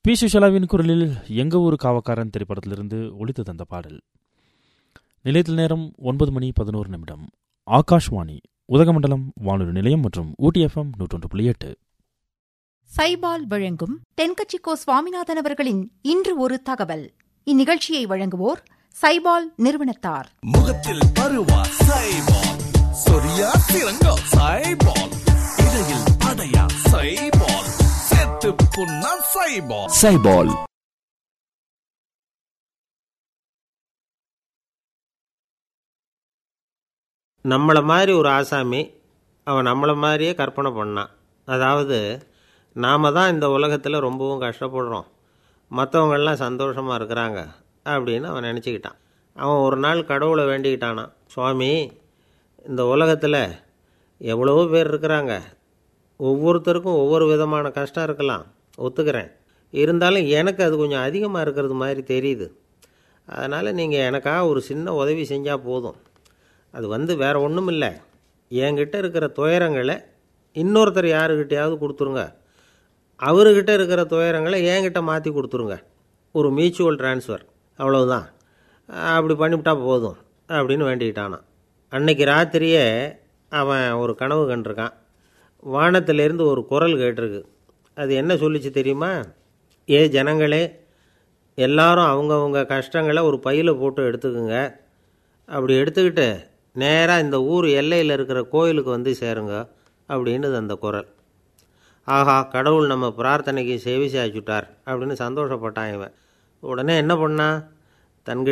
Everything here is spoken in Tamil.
பி சுஷலாவின் குரலில் எங்க ஊர் காவக்காரன் திரைப்படத்திலிருந்து ஒழித்து தந்த பாடல் நிலையத்தில் நேரம் ஒன்பது மணி பதினோரு நிமிடம் ஆகாஷ்வாணி உதகமண்டலம் வானொலி நிலையம் மற்றும் ஊட்டி எஃப்எம் நூற்றொன்று புள்ளி எட்டு சைபால் வழங்கும் தென்கட்சிக்கோ சுவாமிநாதன் அவர்களின் இன்று ஒரு தகவல் இந்நிகழ்ச்சியை வழங்குவோர் சைபால் நிறுவனத்தார் முகத்தில் பருவா சைபால் சொரியா சிறங்கா சைபால் இடையில் அடையா சைபால் செத்து புண்ணா சைபால் சைபால் நம்மளை மாதிரி ஒரு ஆசாமி அவன் நம்மளை மாதிரியே கற்பனை பண்ணான் அதாவது நாம் தான் இந்த உலகத்தில் ரொம்பவும் கஷ்டப்படுறோம் மற்றவங்கெல்லாம் சந்தோஷமாக இருக்கிறாங்க அப்படின்னு அவன் நினச்சிக்கிட்டான் அவன் ஒரு நாள் கடவுளை வேண்டிக்கிட்டானான் சுவாமி இந்த உலகத்தில் எவ்வளவோ பேர் இருக்கிறாங்க ஒவ்வொருத்தருக்கும் ஒவ்வொரு விதமான கஷ்டம் இருக்கலாம் ஒத்துக்கிறேன் இருந்தாலும் எனக்கு அது கொஞ்சம் அதிகமாக இருக்கிறது மாதிரி தெரியுது அதனால் நீங்கள் எனக்காக ஒரு சின்ன உதவி செஞ்சால் போதும் அது வந்து வேறு ஒன்றும் இல்லை என்கிட்ட இருக்கிற துயரங்களை இன்னொருத்தர் யாருக்கிட்டையாவது கொடுத்துருங்க அவர்கிட்ட இருக்கிற துயரங்களை என்கிட்ட மாற்றி கொடுத்துருங்க ஒரு மியூச்சுவல் ட்ரான்ஸ்ஃபர் அவ்வளவுதான் அப்படி பண்ணிவிட்டா போதும் அப்படின்னு வேண்டிக்கிட்டானான் அன்னைக்கு ராத்திரியே அவன் ஒரு கனவு கண்டிருக்கான் வானத்திலேருந்து ஒரு குரல் கேட்டிருக்கு அது என்ன சொல்லிச்சு தெரியுமா ஏ ஜனங்களே எல்லாரும் அவங்கவுங்க கஷ்டங்களை ஒரு பையில் போட்டு எடுத்துக்குங்க அப்படி எடுத்துக்கிட்டு நேராக இந்த ஊர் எல்லையில் இருக்கிற கோயிலுக்கு வந்து சேருங்க அப்படின்னுது அந்த குரல் ஆஹா கடவுள் நம்ம பிரார்த்தனைக்கு செவி சாய்ச்சுட்டார் அப்படின்னு சந்தோஷப்பட்டான் இவன் உடனே என்ன பண்ணான் தன்கிட்ட